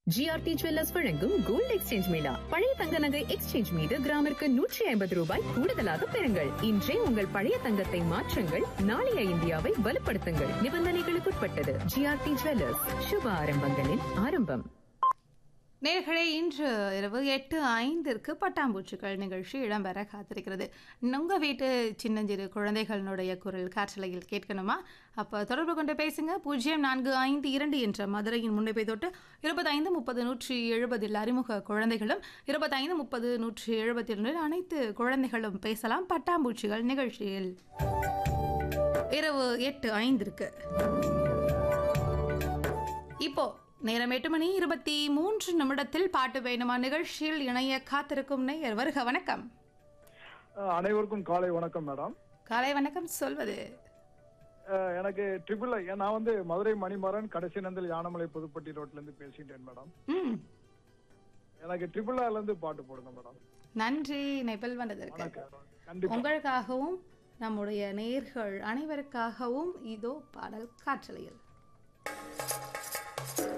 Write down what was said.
GRT jewellers வழங்கும் gold exchange mela பழைய தங்க நகை எக்ஸ்சேஞ்ச் மீது கிராமிற்கு நூற்றி ஐம்பது ரூபாய் கூடுதலாக பெறுங்கள் இன்றே உங்கள் பழைய தங்கத்தை மாற்றுங்கள் நாளைய இந்தியாவை வலுப்படுத்துங்கள் நிபந்தனைகளுக்குட்பட்டது ஜிஆர்டி ஜுவல்லர்ஸ் சுப ஆரம்பங்களின் ஆரம்பம் நேர்களே இன்று இரவு எட்டு ஐந்திற்கு பட்டாம்பூச்சிகள் நிகழ்ச்சி இடம்பெற காத்திருக்கிறது உங்கள் வீட்டு சின்னஞ்சிறு குழந்தைகளினுடைய குரல் காற்றலையில் கேட்கணுமா அப்போ தொடர்பு கொண்டு பேசுங்க பூஜ்ஜியம் நான்கு ஐந்து இரண்டு என்ற மதுரையின் முன்னைப்பை தொட்டு இருபத்தைந்து முப்பது நூற்றி எழுபதில் அறிமுக குழந்தைகளும் இருபத்தைந்து முப்பது நூற்றி எழுபத்தி இரண்டில் அனைத்து குழந்தைகளும் பேசலாம் பட்டாம்பூச்சிகள் நிகழ்ச்சியில் இரவு எட்டு ஐந்திற்கு இப்போ நேரம் எட்டு மணி இருபத்தி மூன்று நிமிடத்தில் பாட்டு வேணுமா நிகழ்ச்சியில் இணைய காத்திருக்கும் நேயர் வருக வணக்கம் அஹ் அனைவருக்கும் காலை வணக்கம் மேடம் காலை வணக்கம் சொல்வது அஹ் எனக்கு ட்ரிபிள் ஐ நான் வந்து மதுரை மணிமாறன் கடைசி நந்தல் யானமலை புதுப்பட்டி ரோட்ல இருந்து பேசிட்டேன் மேடம் ம் எனக்கு ட்ரிபிள் ஆர்ல இருந்து பாட்டு போடுங்க மேடம் நன்றி நெபல் வந்ததற்கு வணக்கம் கண்டிப்பா உங்களுக்காகவும் நம்முடைய நேர்கள் அனைவருக்காகவும் இதோ பாடல் காற்றலையில்